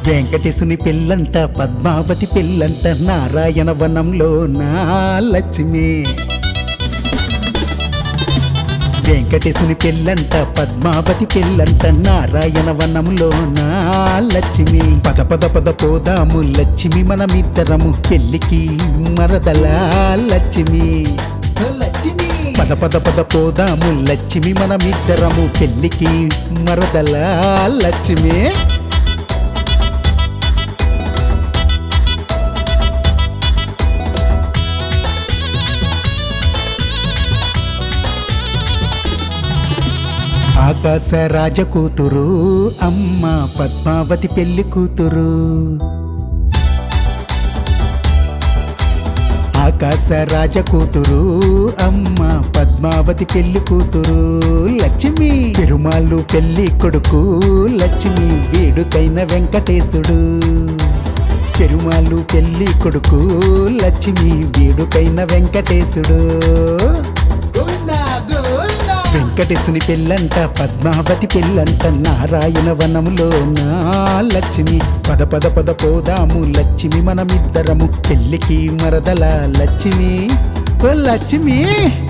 వెంకటేశుని పెళ్ళంట పద్మావతి పెళ్ళంట నారాయణ వనంలో నా లక్ష్మి వెంకటేశుని పెళ్ళంట పద్మావతి పెళ్ళంట నారాయణ వనంలో నా లక్ష్మి పద పద పద పోదాము లక్ష్మి మనమిద్దరము పెళ్ళికి మరదల లక్ష్మి లక్ష్మి పద పద పద పోదాము లక్ష్మి మనమిద్దరము పెళ్ళికి మరదల లక్ష్మి ఆకాశ రాజ కూతురు అమ్మ పద్మావతి పెళ్లి కూతురు ఆకాశ రాజ కూతురు అమ్మ పద్మావతి పెళ్లి కూతురు లక్ష్మి పెరుమాళ్ళు పెళ్లి కొడుకు లక్ష్మి వేడుకైన వెంకటేశుడు పెరుమాళ్ళు పెళ్లి కొడుకు లక్ష్మి వేడుకైన వెంకటేశుడు వెంకటేశుని పెళ్ళంట పద్మావతి పెళ్ళంట నారాయణ వనములో నా లక్ష్మి పద పద పద పోదాము లక్ష్మి మనమిద్దరము పెళ్ళికి మరదల లక్ష్మి ఓ లక్ష్మి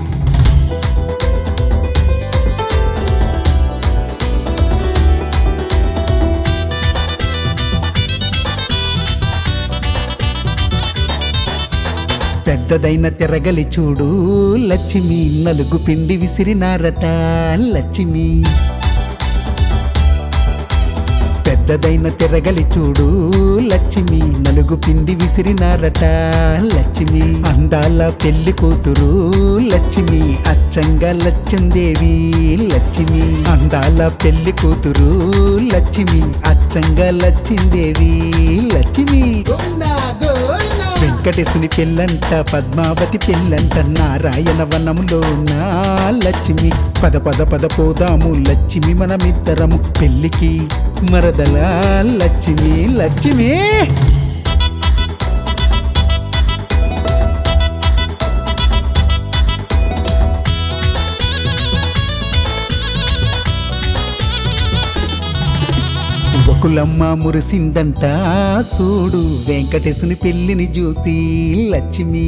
పెద్దదైన తిరగలి చూడు లక్ష్మి నలుగు పిండి విసిరినారట లక్ష్మి పెద్దదైన తిరగలి చూడు లక్ష్మి నలుగు పిండి విసిరినారట లక్ష్మి అందాల పెళ్లి కూతురు లక్ష్మి అచ్చంగా లచ్చందేవి లక్ష్మి అందాల పెళ్లి కూతురు లక్ష్మి అచ్చంగా లచ్చిందేవి లక్ష్మి వెంకటేశుని పెళ్ళంట పద్మావతి పెళ్ళంట నారాయణ వనములో నా లక్ష్మి పద పద పద పోదాము లక్ష్మి మనమిద్దరము పెళ్ళికి మరదల లక్ష్మి లక్ష్మి ఒకలమ్మ మురిసిందంట చూడు వెంకటేశుని పెళ్లిని చూసి లక్ష్మి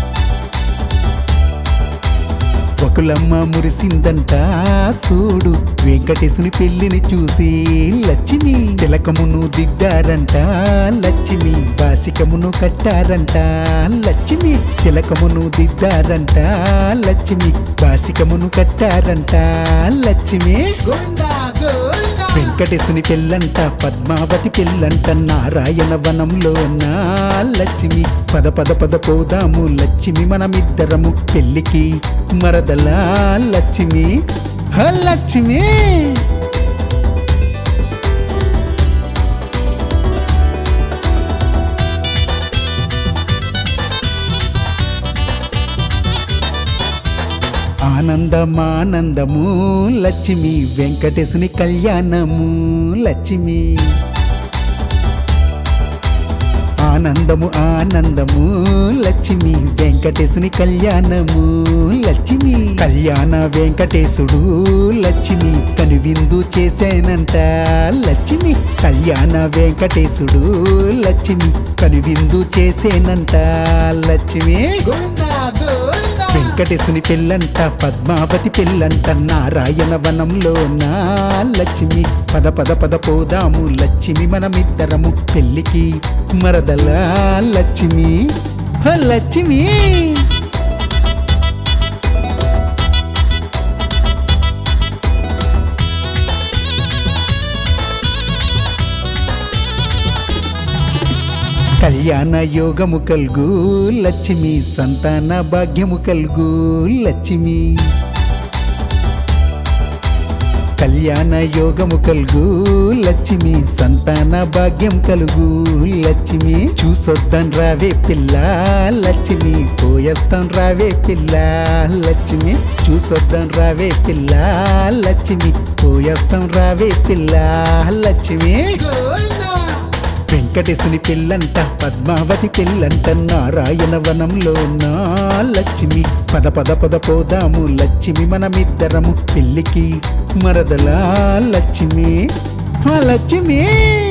ఒకలమ్మ మురిసిందంట చూడు వెంకటేశుని పెళ్లిని చూసి లక్ష్మి తిలకమును దిద్దారంట లక్ష్మి బాసికమును కట్టారంట లక్ష్మి తిలకమును దిద్దారంట లక్ష్మి బాసికమును కట్టారంట లక్ష్మి వెంకటేశుని పెళ్ళంట పద్మావతి పెళ్ళంట నారాయణ వనంలో నా లక్ష్మి పద పద పద పోదాము లక్ష్మి మనమిద్దరము పెళ్ళికి మరదల లక్ష్మి హ లక్ష్మి ఆనందమానందము లక్ష్మి వెంకటేశుని కళ్యాణము లక్ష్మి ఆనందము ఆనందము లక్ష్మి వెంకటేశుని కళ్యాణము లక్ష్మి కళ్యాణ వెంకటేశుడు లక్ష్మి కనువిందు చేసేనంట లక్ష్మి కళ్యాణ వెంకటేశుడు లక్ష్మి కనువిందు చేసేనంట లక్ష్మి వెంకటేశుని పెళ్ళంట పద్మావతి పెళ్ళంట నారాయణ వనంలో నా లక్ష్మి పద పద పద పోదాము లక్ష్మి మనమిద్దరము పెళ్ళికి మరదల లక్ష్మి హ లక్ష్మి కళ్యాణ యోగము కల్గు లక్ష్మి సంతాన భాగ్యము కల్గు లక్ష్మి కళ్యాణ యోగము కలుగు లక్ష్మి సంతాన భాగ్యం కలుగు లక్ష్మి చూసొద్దాం రావే పిల్ల లక్ష్మి పోయేస్తాం రావే పిల్ల లక్ష్మి చూసొద్దాం రావే పిల్ల లక్ష్మి పోయేస్తాం రావే పిల్ల లక్ష్మి వెంకటేశుని పెళ్ళంట పద్మావతి పెళ్ళంట నారాయణ వనంలో నా లక్ష్మి పద పద పద పోదాము లక్ష్మి మనమిద్దరము పెళ్ళికి మరదలా లక్ష్మి ఆ లక్ష్మి